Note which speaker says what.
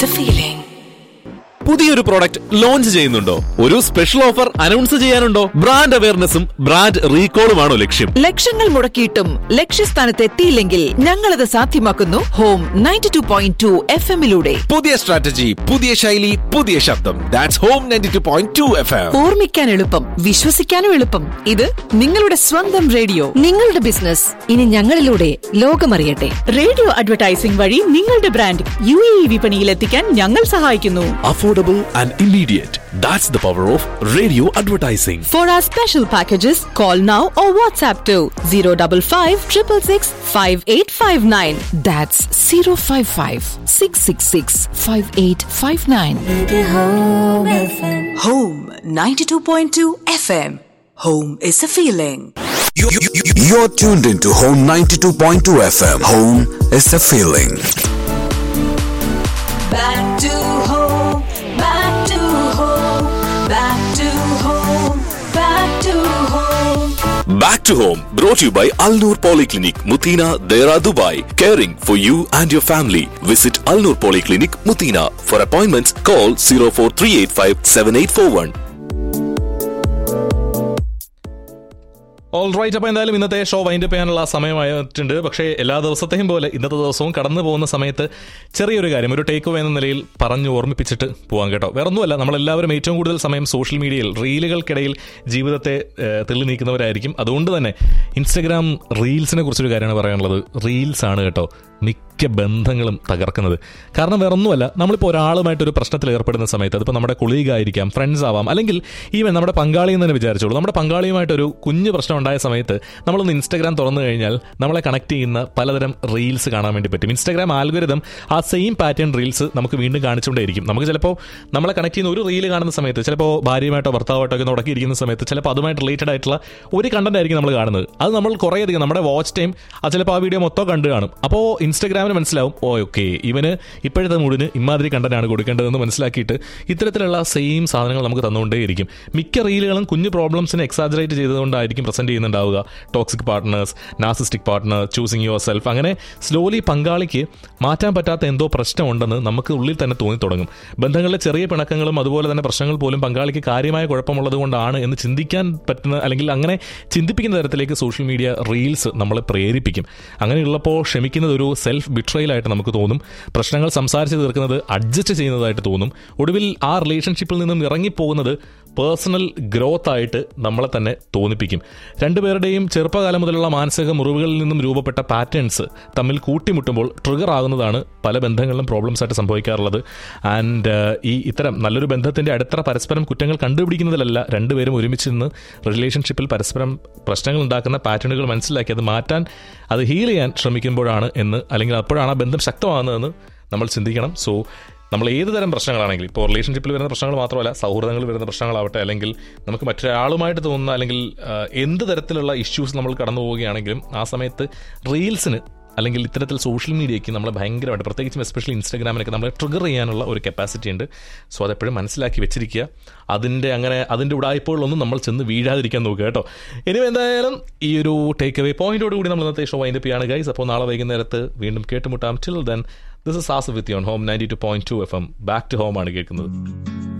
Speaker 1: the feeling.
Speaker 2: പുതിയൊരു product launch ചെയ്യുന്നുണ്ടോ ഒരു സ്പെഷ്യൽ ഓഫർ അനൗൺസ് ചെയ്യാനുണ്ടോ ബ്രാൻഡ് അവയർനെസ്സും ബ്രാൻഡ് റീകോളുമാണോ ലക്ഷ്യം
Speaker 3: ലക്ഷങ്ങൾ മുടക്കിയിട്ടും ലക്ഷ്യസ്ഥാനത്ത് എത്തിയില്ലെങ്കിൽ ഞങ്ങളത് സാധ്യമാക്കുന്നു home ninety two point two F എമ്മിലൂടെ
Speaker 2: പുതിയ സ്ട്രാറ്റജി പുതിയ ശൈലി പുതിയ ശബ്ദം that's home ninety two point two F M
Speaker 3: ഓർമ്മിക്കാൻ എളുപ്പം വിശ്വസിക്കാനും എളുപ്പം ഇത് നിങ്ങളുടെ സ്വന്തം റേഡിയോ
Speaker 4: നിങ്ങളുടെ ബിസിനസ് ഇനി ഞങ്ങളിലൂടെ ലോകമറിയട്ടെ
Speaker 5: റേഡിയോ അഡ്വർടൈസിംഗ് വഴി നിങ്ങളുടെ ബ്രാൻഡ് യു എ ഇ വിപണിയിൽ എത്തിക്കാൻ ഞങ്ങൾ സഹായിക്കുന്നു
Speaker 2: affordable and immediate that's the power of radio advertising
Speaker 5: for our special packages call now or WhatsApp two zero double five triple six five eight five nine
Speaker 3: that's zero five five six six six five eight five nine
Speaker 1: Home 92.2 FM. Home is a feeling.
Speaker 6: You're tuned into Home 92.2 FM. Home is a feeling.
Speaker 1: Back to home, back to home, back to home, back to home.
Speaker 2: Back to home brought to you by Al Noor Polyclinic, Mutina, Dera, Dubai. Caring for you and your family. Visit Al Noor Polyclinic, Mutina. For appointments, call 04385 7841. All right അപ്പോൾ എന്തായാലും ഇന്നത്തെ show wind up ചെയ്യാനുള്ള സമയമായിട്ടുണ്ട് പക്ഷേ എല്ലാ ദിവസത്തെയും പോലെ ഇന്നത്തെ ദിവസവും കടന്നു പോകുന്ന സമയത്ത് ചെറിയൊരു കാര്യം ഒരു ടേക്ക് അവേ എന്ന നിലയിൽ പറഞ്ഞു ഓർമ്മിപ്പിച്ചിട്ട് പോകാം കേട്ടോ വേറെ ഒന്നുമല്ല നമ്മളെല്ലാവരും ഏറ്റവും കൂടുതൽ സമയം സോഷ്യൽ മീഡിയയിൽ റീലുകൾക്കിടയിൽ ജീവിതത്തെ ഏഹ്, തെള്ളി നീക്കുന്നവരായിരിക്കും അതുകൊണ്ട് തന്നെ ഇൻസ്റ്റഗ്രാം റീൽസിനെ കുറിച്ചൊരു കാര്യമാണ് പറയാനുള്ളത് റീൽസ് ആണ് കേട്ടോ മിക്ക ബന്ധങ്ങളും തകർക്കുന്നത് കാരണം വേറെ ഒന്നുമല്ല നമ്മളിപ്പോൾ ഒരാളുമായിട്ട് ഒരു പ്രശ്നത്തിൽ ഏർപ്പെടുന്ന സമയത്ത് അതിപ്പോൾ നമ്മുടെ കൊളീഗ് ആയിരിക്കാം ഫ്രണ്ട്സ് ആവാം അല്ലെങ്കിൽ ഈവൻ നമ്മുടെ പങ്കാളി എന്ന് തന്നെ വിചാരിച്ചോളൂ നമ്മുടെ പങ്കാളിയുമായിട്ട് ഒരു കുഞ്ഞു പ്രശ്നം ഉണ്ടായ സമയത്ത് നമ്മളൊന്ന് ഇൻസ്റ്റാഗ്രാം തുറന്നു കഴിഞ്ഞാൽ നമ്മളെ കണക്ട് ചെയ്യുന്ന പലതരം റീൽസ് കാണാൻ വേണ്ടി പറ്റും ഇൻസ്റ്റാഗ്രാം ആൽഗോരിതം ആ സെയിം പാറ്റേൺ റീൽസ് നമുക്ക് വീണ്ടും കാണിച്ചുകൊണ്ടേയിരിക്കും നമുക്ക് ചിലപ്പോൾ നമ്മളെ കണക്ട് ചെയ്യുന്ന ഒരു റീൽ കാണുന്ന സമയത്ത് ചിലപ്പോൾ ഭാര്യയുമായിട്ടോ ഭർത്താവായിട്ടോ ഒക്കെ നടക്കിയിരിക്കുന്ന സമയത്ത് ചിലപ്പോൾ അതുമായിട്ട് റിലേറ്റഡ് ആയിട്ടുള്ള ഒരു കണ്ടന്റ് ആയിരിക്കും നമ്മൾ കാണുന്നത് അത് നമ്മൾ കുറേയധികം നമ്മുടെ വാച്ച് ടൈം അത് ചിലപ്പോൾ ആ വീഡിയോ മൊത്തം കണ്ടു കാണും അപ്പോൾ ഇൻസ്റ്റാഗ്രാമിന് മനസ്സിലാവും ഓ ഓക്കെ ഇവന് ഇപ്പോഴത്തെ മൂടിന് ഇമാതിരി കണ്ടന്റാണ് കൊടുക്കേണ്ടതെന്ന് മനസ്സിലാക്കിയിട്ട് ഇത്തരത്തിലുള്ള സെയിം സാധനങ്ങൾ നമുക്ക് തന്നുകൊണ്ടേയിരിക്കും മിക്ക റീലുകളും കുഞ്ഞു പ്രോബ്ലംസിനെ എക്സാജറേറ്റ് ചെയ്തുകൊണ്ടായിരിക്കും പ്രസന്റ് ചെയ്യുന്നുണ്ടാവുക toxic partners narcissistic partner choosing yourself അങ്ങനെ സ്ലോലി പങ്കാളിക്ക് മാറ്റാൻ പറ്റാത്ത എന്തോ പ്രശ്നമുണ്ടെന്ന് നമുക്ക് ഉള്ളിൽ തന്നെ തോന്നി തുടങ്ങും ബന്ധങ്ങളിലെ ചെറിയ പിണക്കങ്ങളും അതുപോലെ തന്നെ പ്രശ്നങ്ങൾ പോലും പങ്കാളിക്ക് കാര്യമായ കുഴപ്പമുള്ളത് കൊണ്ടാണ് എന്ന് ചിന്തിക്കാൻ പറ്റുന്ന അല്ലെങ്കിൽ അങ്ങനെ ചിന്തിപ്പിക്കുന്ന തരത്തിലേക്ക് സോഷ്യൽ മീഡിയ റീൽസ് നമ്മളെ പ്രേരിപ്പിക്കും അങ്ങനെയുള്ളപ്പോൾ ക്ഷമിക്കുന്നത് ഒരു സെൽഫ് ബിട്രയലായിട്ട് നമുക്ക് തോന്നും പ്രശ്നങ്ങൾ സംസാരിച്ച് തീർക്കുന്നത് അഡ്ജസ്റ്റ് ചെയ്യുന്നതായിട്ട് തോന്നും ഒടുവിൽ ആ റിലേഷൻഷിപ്പിൽ നിന്നും ഇറങ്ങിപ്പോകുന്നത് പേഴ്സണൽ ഗ്രോത്ത് ആയിട്ട് നമ്മളെ തന്നെ തോന്നിപ്പിക്കും രണ്ടുപേരുടെയും ചെറുപ്പകാലം മുതലുള്ള മാനസിക മുറിവുകളിൽ നിന്നും രൂപപ്പെട്ട പാറ്റേൺസ് തമ്മിൽ കൂട്ടിമുട്ടുമ്പോൾ ട്രിഗർ ആകുന്നതാണ് പല ബന്ധങ്ങളിലും പ്രോബ്ലംസ് ആയിട്ട് സംഭവിക്കാറുള്ളത് ആൻഡ് ഈ ഇത്തരം നല്ലൊരു ബന്ധത്തിന്റെ അടിത്തറ പരസ്പരം കുറ്റങ്ങൾ കണ്ടുപിടിക്കുന്നതിലല്ല രണ്ടുപേരും ഒരുമിച്ച് നിന്ന് റിലേഷൻഷിപ്പിൽ പരസ്പരം പ്രശ്നങ്ങൾ ഉണ്ടാക്കുന്ന പാറ്റേണുകൾ മനസ്സിലാക്കി അത് മാറ്റാൻ അത് ഹീൽ ചെയ്യാൻ ശ്രമിക്കുമ്പോഴാണ് എന്ന് അല്ലെങ്കിൽ അപ്പോഴാണ് ആ ബന്ധം ശക്തമാകുന്നതെന്ന് നമ്മൾ ചിന്തിക്കണം സോ നമ്മൾ ഏത് തരം പ്രശ്നങ്ങളാണെങ്കിലും ഇപ്പോൾ റിലേഷൻഷിപ്പിൽ വരുന്ന പ്രശ്നങ്ങൾ മാത്രമല്ല സൗഹൃദങ്ങളിൽ വരുന്ന പ്രശ്നങ്ങളാവട്ടെ അല്ലെങ്കിൽ നമുക്ക് മറ്റൊരാളുമായിട്ട് തോന്നുന്ന അല്ലെങ്കിൽ ആ, എന്ത് തരത്തിലുള്ള ഇഷ്യൂസ് നമ്മൾ കടന്നു പോവുകയാണെങ്കിലും ആ സമയത്ത് റീൽസിന് അല്ലെങ്കിൽ ഇത്തരത്തിൽ സോഷ്യൽ മീഡിയയ്ക്ക് നമ്മളെ ഭയങ്കരമായിട്ട് പ്രത്യേകിച്ചും എസ്പെഷ്യലി ഇൻസ്റ്റാഗ്രാമിനൊക്കെ നമ്മളെ ട്രിഗർ ചെയ്യാനുള്ള ഒരു കപ്പാസിറ്റി ഉണ്ട് സോ അതെപ്പോഴും മനസ്സിലാക്കി വെച്ചിരിക്കുക അതിൻ്റെ അങ്ങനെ അതിൻ്റെ ഉടായ്പകളിലൊന്നും നമ്മൾ ചെന്ന് വീഴാതിരിക്കാൻ നോക്കുക കേട്ടോ ഇനി എന്തായാലും ഈ ഒരു ടേക്ക് അവേ പോയിന്റോട് കൂടി നമ്മൾ ഇന്നത്തെ ഷോ വൈൻഡപ്പ് ചെയ്യാണ് ഗൈസ് അപ്പോൾ നാളെ വൈകുന്നേരത്ത് വീണ്ടും കേട്ടുമുട്ടാം till then this is us with you on home ninety two point two F M back to home ആണ് കേൾക്കുന്നത്